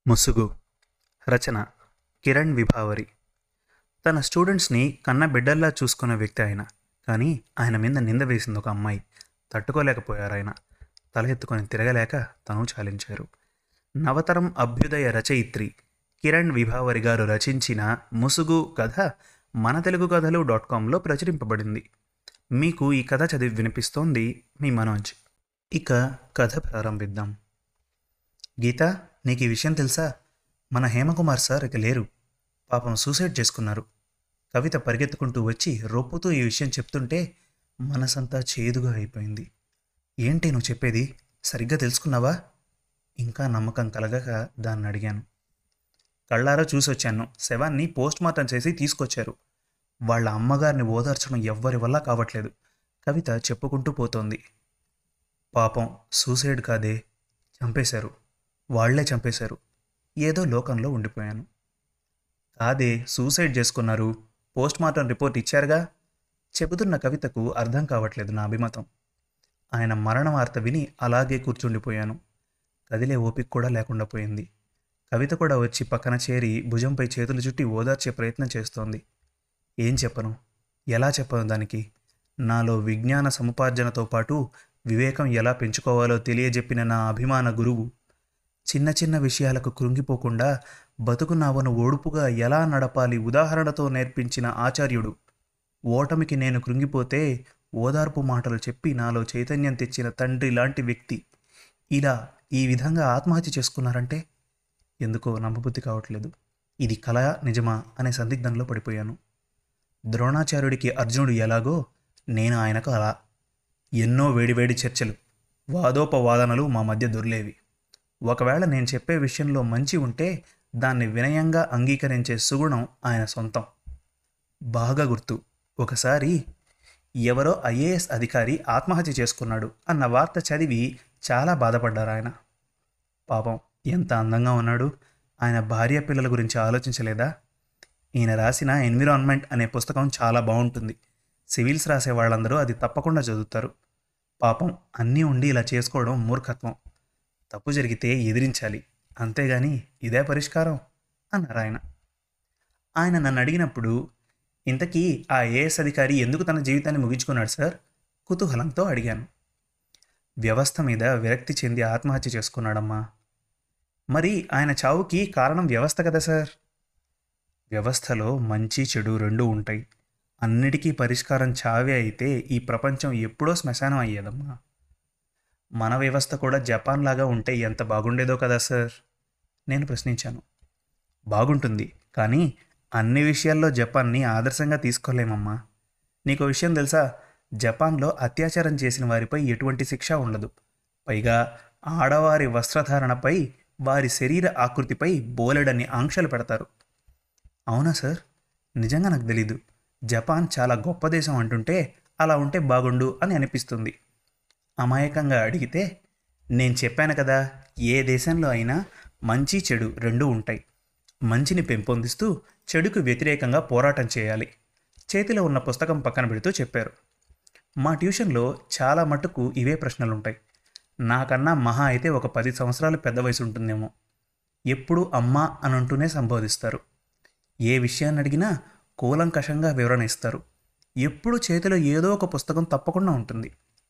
ముసుగు రచన కిరణ్ విభావరి తన స్టూడెంట్స్ని కన్న బిడ్డల్లా చూసుకున్న వ్యక్తి ఆయన కానీ ఆయన మీద నింద వేసింది ఒక అమ్మాయి తట్టుకోలేకపోయారు ఆయన తల ఎత్తుకొని తిరగలేక తను చాలించారు నవతరం అభ్యుదయ రచయిత్రి కిరణ్ విభావరి గారు రచించిన ముసుగు కథ మన తెలుగు కథలు డాట్ కాంలో ప్రచురింపబడింది మీకు ఈ కథ చదివి వినిపిస్తోంది మీ మనోజ్ ఇక కథ ప్రారంభిద్దాం గీత నీకు ఈ విషయం తెలుసా మన హేమకుమార్ సార్ ఇక లేరు పాపం సూసైడ్ చేసుకున్నారు కవిత పరిగెత్తుకుంటూ వచ్చి రొప్పుతూ ఈ విషయం చెప్తుంటే మనసంతా చేదుగా అయిపోయింది ఏంటి నువ్వు చెప్పేది సరిగ్గా తెలుసుకున్నావా ఇంకా నమ్మకం కలగక దాన్ని అడిగాను కళ్ళారా చూసొచ్చాను శవాన్ని పోస్ట్ మార్టం చేసి తీసుకొచ్చారు వాళ్ళ అమ్మగారిని ఓదార్చడం ఎవ్వరి వల్ల కావట్లేదు కవిత చెప్పుకుంటూ పోతోంది పాపం సూసైడ్ కాదే చంపేశారు వాళ్లే చంపేశారు ఏదో లోకంలో ఉండిపోయాను కాదే సూసైడ్ చేసుకున్నారు పోస్ట్ మార్టం రిపోర్ట్ ఇచ్చారుగా చెబుతున్న కవితకు అర్థం కావట్లేదు నా అభిమతం ఆయన మరణ వార్త విని అలాగే కూర్చుండిపోయాను కదిలే ఓపిక కూడా లేకుండా పోయింది కవిత కూడా వచ్చి పక్కన చేరి భుజంపై చేతులు చుట్టి ఓదార్చే ప్రయత్నం చేస్తోంది ఏం చెప్పను ఎలా చెప్పను దానికి నాలో విజ్ఞాన సముపార్జనతో పాటు వివేకం ఎలా పెంచుకోవాలో తెలియజెప్పిన నా అభిమాన గురువు చిన్న చిన్న విషయాలకు కృంగిపోకుండా బతుకు నావను ఓడుపుగా ఎలా నడపాలి ఉదాహరణతో నేర్పించిన ఆచార్యుడు ఓటమికి నేను కృంగిపోతే ఓదార్పు మాటలు చెప్పి నాలో చైతన్యం తెచ్చిన తండ్రి లాంటి వ్యక్తి ఇలా ఈ విధంగా ఆత్మహత్య చేసుకున్నారంటే ఎందుకో నమ్మబుద్ధి కావట్లేదు ఇది కళ నిజమా అనే సందిగ్ధంలో పడిపోయాను ద్రోణాచార్యుడికి అర్జునుడు ఎలాగో నేను ఆయనకు అలా ఎన్నో వేడివేడి చర్చలు వాదోపవాదనలు మా మధ్య దొర్లేవి ఒకవేళ నేను చెప్పే విషయంలో మంచి ఉంటే దాన్ని వినయంగా అంగీకరించే సుగుణం ఆయన సొంతం బాగా గుర్తు ఒకసారి ఎవరో ఐఏఎస్ అధికారి ఆత్మహత్య చేసుకున్నాడు అన్న వార్త చదివి చాలా బాధపడ్డారు ఆయన పాపం ఎంత అందంగా ఉన్నాడు ఆయన భార్య పిల్లల గురించి ఆలోచించలేదా ఈయన రాసిన ఎన్విరాన్మెంట్ అనే పుస్తకం చాలా బాగుంటుంది సివిల్స్ రాసే వాళ్ళందరూ అది తప్పకుండా చదువుతారు పాపం అన్నీ ఉండి ఇలా చేసుకోవడం మూర్ఖత్వం తప్పు జరిగితే ఎదిరించాలి అంతేగాని ఇదే పరిష్కారం అన్నారు ఆయన ఆయన నన్ను అడిగినప్పుడు ఇంతకీ ఆ ఏఎస్ అధికారి ఎందుకు తన జీవితాన్ని ముగించుకున్నాడు సార్ కుతూహలంతో అడిగాను వ్యవస్థ మీద విరక్తి చెంది ఆత్మహత్య చేసుకున్నాడమ్మా మరి ఆయన చావుకి కారణం వ్యవస్థ కదా సార్ వ్యవస్థలో మంచి చెడు రెండూ ఉంటాయి అన్నిటికీ పరిష్కారం చావే అయితే ఈ ప్రపంచం ఎప్పుడో శ్మశానం అయ్యేదమ్మా మన వ్యవస్థ కూడా జపాన్ లాగా ఉంటే ఎంత బాగుండేదో కదా సార్ నేను ప్రశ్నించాను బాగుంటుంది కానీ అన్ని విషయాల్లో జపాన్ని ఆదర్శంగా తీసుకోలేమమ్మా నీకు విషయం తెలుసా జపాన్లో అత్యాచారం చేసిన వారిపై ఎటువంటి శిక్ష ఉండదు పైగా ఆడవారి వస్త్రధారణపై వారి శరీర ఆకృతిపై బోలెడన్ని ఆంక్షలు పెడతారు అవునా సార్ నిజంగా నాకు తెలీదు జపాన్ చాలా గొప్ప దేశం అంటుంటే అలా ఉంటే బాగుండు అని అనిపిస్తుంది అమాయకంగా అడిగితే నేను చెప్పాను కదా ఏ దేశంలో అయినా మంచి చెడు రెండూ ఉంటాయి మంచిని పెంపొందిస్తూ చెడుకు వ్యతిరేకంగా పోరాటం చేయాలి చేతిలో ఉన్న పుస్తకం పక్కన పెడుతూ చెప్పారు మా ట్యూషన్లో చాలా మటుకు ఇవే ప్రశ్నలు ఉంటాయి నాకన్నా మహా అయితే ఒక పది సంవత్సరాలు పెద్ద వయసు ఉంటుందేమో ఎప్పుడు అమ్మ అని అంటూనే సంబోధిస్తారు ఏ విషయాన్ని అడిగినా కూలంకషంగా వివరణ ఇస్తారు ఎప్పుడు చేతిలో ఏదో ఒక పుస్తకం తప్పకుండా ఉంటుంది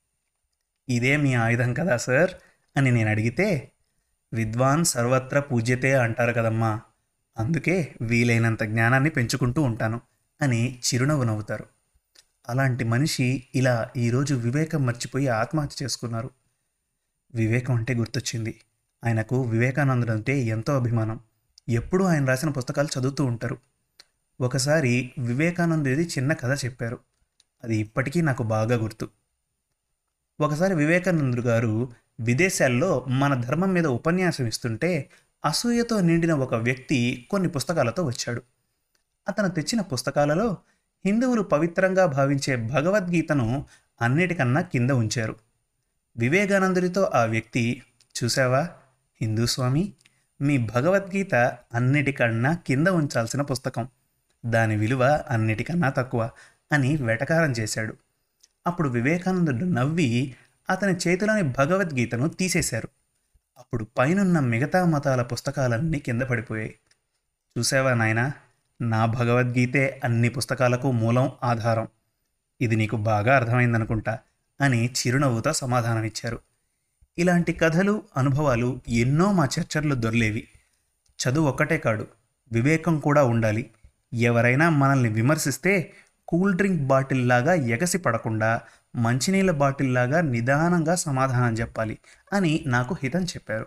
ఇదే మీ ఆయుధం కదా సార్ అని నేను అడిగితే విద్వాన్ సర్వత్ర పూజ్యతే అంటారు కదమ్మా అందుకే వీలైనంత జ్ఞానాన్ని పెంచుకుంటూ ఉంటాను అని చిరునవ్వు నవ్వుతారు అలాంటి మనిషి ఇలా ఈరోజు వివేకం మర్చిపోయి ఆత్మహత్య చేసుకున్నారు వివేకం అంటే గుర్తొచ్చింది ఆయనకు వివేకానందుడు అంటే ఎంతో అభిమానం ఎప్పుడూ ఆయన రాసిన పుస్తకాలు చదువుతూ ఉంటారు ఒకసారి వివేకానందుడి చిన్న కథ చెప్పారు అది ఇప్పటికీ నాకు బాగా గుర్తు ఒకసారి వివేకానందుడు గారు విదేశాల్లో మన ధర్మం మీద ఉపన్యాసం ఇస్తుంటే అసూయతో నిండిన ఒక వ్యక్తి కొన్ని పుస్తకాలతో వచ్చాడు అతను తెచ్చిన పుస్తకాలలో హిందువులు పవిత్రంగా భావించే భగవద్గీతను అన్నిటికన్నా కింద ఉంచారు వివేకానందుడితో ఆ వ్యక్తి చూసావా హిందూ స్వామి మీ భగవద్గీత అన్నిటికన్నా కింద ఉంచాల్సిన పుస్తకం దాని విలువ అన్నిటికన్నా తక్కువ అని వెటకారం చేశాడు అప్పుడు వివేకానందుడు నవ్వి అతని చేతిలోని భగవద్గీతను తీసేశారు అప్పుడు పైనున్న మిగతా మతాల పుస్తకాలన్నీ కింద పడిపోయాయి చూసావా నాయనా నా భగవద్గీతే అన్ని పుస్తకాలకు మూలం ఆధారం ఇది నీకు బాగా అర్థమైందనుకుంటా అని చిరునవ్వుతో సమాధానమిచ్చారు ఇలాంటి కథలు అనుభవాలు ఎన్నో మా చర్చల్లో దొర్లేవి చదువు ఒక్కటే కాడు వివేకం కూడా ఉండాలి ఎవరైనా మనల్ని విమర్శిస్తే కూల్ డ్రింక్ బాటిల్లాగా ఎగసి పడకుండా మంచినీళ్ళ బాటిల్లాగా నిదానంగా సమాధానం చెప్పాలి అని నాకు హితం చెప్పారు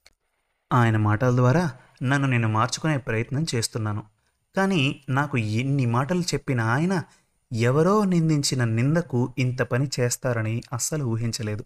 ఆయన మాటల ద్వారా నన్ను నేను మార్చుకునే ప్రయత్నం చేస్తున్నాను కానీ నాకు ఎన్ని మాటలు చెప్పిన ఆయన ఎవరో నిందించిన నిందకు ఇంత పని చేస్తారని అస్సలు ఊహించలేదు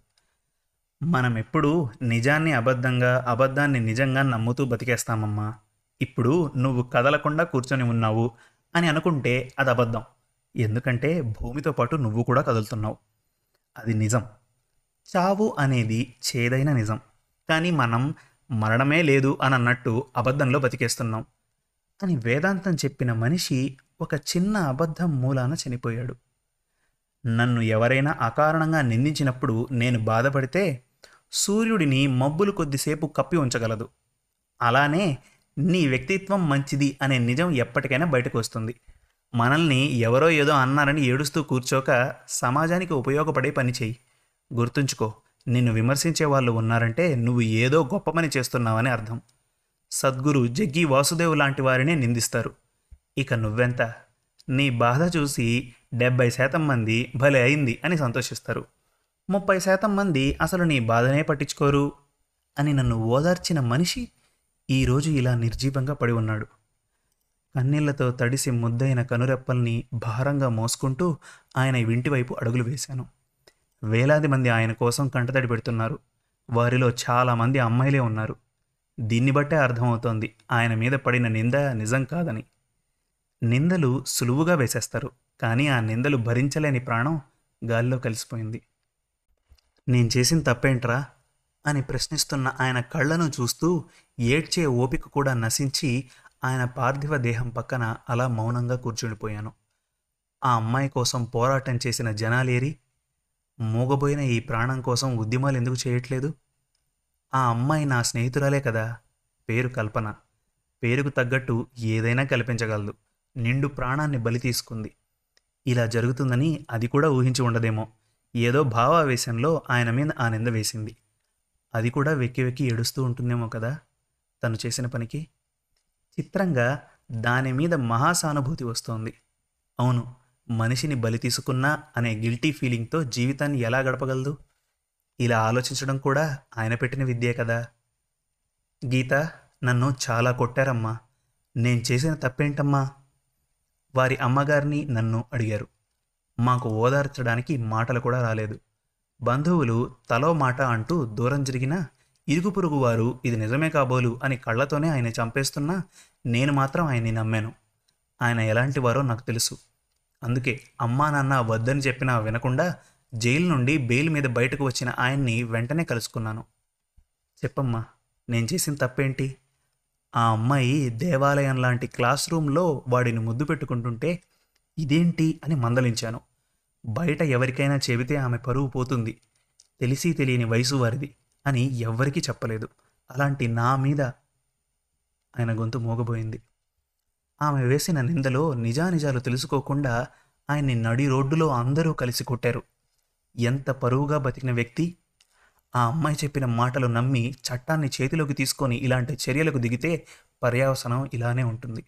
మనం ఎప్పుడూ నిజాన్ని అబద్ధంగా అబద్ధాన్ని నిజంగా నమ్ముతూ బతికేస్తామమ్మా ఇప్పుడు నువ్వు కదలకుండా కూర్చొని ఉన్నావు అని అనుకుంటే అది అబద్ధం ఎందుకంటే భూమితో పాటు నువ్వు కూడా కదులుతున్నావు అది నిజం చావు అనేది చేదైన నిజం కానీ మనం మరణమే లేదు అని అన్నట్టు అబద్ధంలో బతికేస్తున్నాం అని వేదాంతం చెప్పిన మనిషి ఒక చిన్న అబద్ధం మూలాన చనిపోయాడు నన్ను ఎవరైనా అకారణంగా నిందించినప్పుడు నేను బాధపడితే సూర్యుడిని మబ్బులు కొద్దిసేపు కప్పి ఉంచగలదు అలానే నీ వ్యక్తిత్వం మంచిది అనే నిజం ఎప్పటికైనా బయటకు వస్తుంది మనల్ని ఎవరో ఏదో అన్నారని ఏడుస్తూ కూర్చోక సమాజానికి ఉపయోగపడే పని చెయ్యి గుర్తుంచుకో నిన్ను విమర్శించే వాళ్ళు ఉన్నారంటే నువ్వు ఏదో గొప్ప పని చేస్తున్నావని అర్థం సద్గురు జగ్గి వాసుదేవ్ లాంటి వారినే నిందిస్తారు ఇక నువ్వెంత నీ బాధ చూసి డెబ్బై శాతం మంది భలే అయింది అని సంతోషిస్తారు ముప్పై శాతం మంది అసలు నీ బాధనే పట్టించుకోరు అని నన్ను ఓదార్చిన మనిషి ఈరోజు ఇలా నిర్జీవంగా పడి ఉన్నాడు కన్నీళ్లతో తడిసి ముద్దైన కనురెప్పల్ని భారంగా మోసుకుంటూ ఆయన ఇంటి వైపు అడుగులు వేశాను వేలాది మంది ఆయన కోసం కంటతడి పెడుతున్నారు వారిలో చాలామంది అమ్మాయిలే ఉన్నారు దీన్ని బట్టే అర్థమవుతోంది ఆయన మీద పడిన నింద నిజం కాదని నిందలు సులువుగా వేసేస్తారు కానీ ఆ నిందలు భరించలేని ప్రాణం గాల్లో కలిసిపోయింది నేను చేసిన తప్పేంట్రా అని ప్రశ్నిస్తున్న ఆయన కళ్ళను చూస్తూ ఏడ్చే ఓపిక కూడా నశించి ఆయన పార్థివ దేహం పక్కన అలా మౌనంగా కూర్చుండిపోయాను ఆ అమ్మాయి కోసం పోరాటం చేసిన జనాలేరి మూగబోయిన ఈ ప్రాణం కోసం ఉద్యమాలు ఎందుకు చేయట్లేదు ఆ అమ్మాయి నా స్నేహితురాలే కదా పేరు కల్పన పేరుకు తగ్గట్టు ఏదైనా కల్పించగలదు నిండు ప్రాణాన్ని బలి తీసుకుంది ఇలా జరుగుతుందని అది కూడా ఊహించి ఉండదేమో ఏదో భావావేశంలో ఆయన మీద ఆ నింద వేసింది అది కూడా వెక్కి వెక్కి ఏడుస్తూ ఉంటుందేమో కదా తను చేసిన పనికి చిత్రంగా దాని మీద మహాసానుభూతి వస్తోంది అవును మనిషిని బలి తీసుకున్నా అనే గిల్టీ ఫీలింగ్తో జీవితాన్ని ఎలా గడపగలదు ఇలా ఆలోచించడం కూడా ఆయన పెట్టిన విద్యే కదా గీత నన్ను చాలా కొట్టారమ్మా నేను చేసిన తప్పేంటమ్మా వారి అమ్మగారిని నన్ను అడిగారు మాకు ఓదార్చడానికి మాటలు కూడా రాలేదు బంధువులు తలో మాట అంటూ దూరం జరిగినా ఇరుగు పొరుగు వారు ఇది నిజమే కాబోలు అని కళ్ళతోనే ఆయన చంపేస్తున్నా నేను మాత్రం ఆయన్ని నమ్మాను ఆయన ఎలాంటి వారో నాకు తెలుసు అందుకే అమ్మా నాన్న వద్దని చెప్పినా వినకుండా జైలు నుండి బెయిల్ మీద బయటకు వచ్చిన ఆయన్ని వెంటనే కలుసుకున్నాను చెప్పమ్మా నేను చేసిన తప్పేంటి ఆ అమ్మాయి దేవాలయం లాంటి క్లాస్ రూమ్లో వాడిని ముద్దు పెట్టుకుంటుంటే ఇదేంటి అని మందలించాను బయట ఎవరికైనా చెబితే ఆమె పరువు పోతుంది తెలిసి తెలియని వయసు వారిది అని ఎవ్వరికీ చెప్పలేదు అలాంటి నా మీద ఆయన గొంతు మోగబోయింది ఆమె వేసిన నిందలో నిజానిజాలు తెలుసుకోకుండా ఆయన్ని నడి రోడ్డులో అందరూ కలిసి కొట్టారు ఎంత పరువుగా బతికిన వ్యక్తి ఆ అమ్మాయి చెప్పిన మాటలు నమ్మి చట్టాన్ని చేతిలోకి తీసుకొని ఇలాంటి చర్యలకు దిగితే పర్యావసనం ఇలానే ఉంటుంది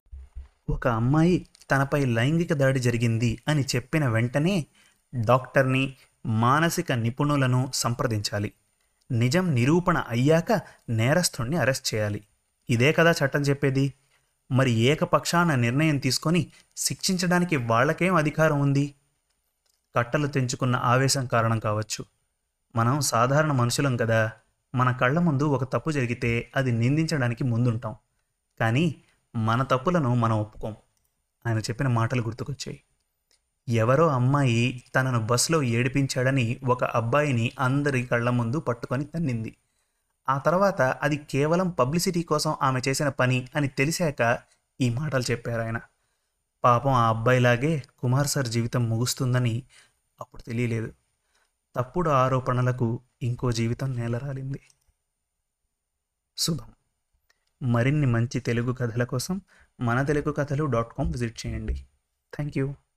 ఒక అమ్మాయి తనపై లైంగిక దాడి జరిగింది అని చెప్పిన వెంటనే డాక్టర్ని మానసిక నిపుణులను సంప్రదించాలి నిజం నిరూపణ అయ్యాక నేరస్తుణ్ణి అరెస్ట్ చేయాలి ఇదే కదా చట్టం చెప్పేది మరి ఏకపక్షాన నిర్ణయం తీసుకొని శిక్షించడానికి వాళ్ళకేం అధికారం ఉంది కట్టలు తెంచుకున్న ఆవేశం కారణం కావచ్చు మనం సాధారణ మనుషులం కదా మన కళ్ళ ముందు ఒక తప్పు జరిగితే అది నిందించడానికి ముందుంటాం కానీ మన తప్పులను మనం ఒప్పుకోం ఆయన చెప్పిన మాటలు గుర్తుకొచ్చాయి ఎవరో అమ్మాయి తనను బస్సులో ఏడిపించాడని ఒక అబ్బాయిని అందరి కళ్ళ ముందు పట్టుకొని తన్నింది ఆ తర్వాత అది కేవలం పబ్లిసిటీ కోసం ఆమె చేసిన పని అని తెలిసాక ఈ మాటలు చెప్పారు ఆయన పాపం ఆ అబ్బాయిలాగే కుమార్ సార్ జీవితం ముగుస్తుందని అప్పుడు తెలియలేదు తప్పుడు ఆరోపణలకు ఇంకో జీవితం నేలరాలింది శుభం మరిన్ని మంచి తెలుగు కథల కోసం మన తెలుగు కథలు డాట్ కామ్ విజిట్ చేయండి థ్యాంక్ యూ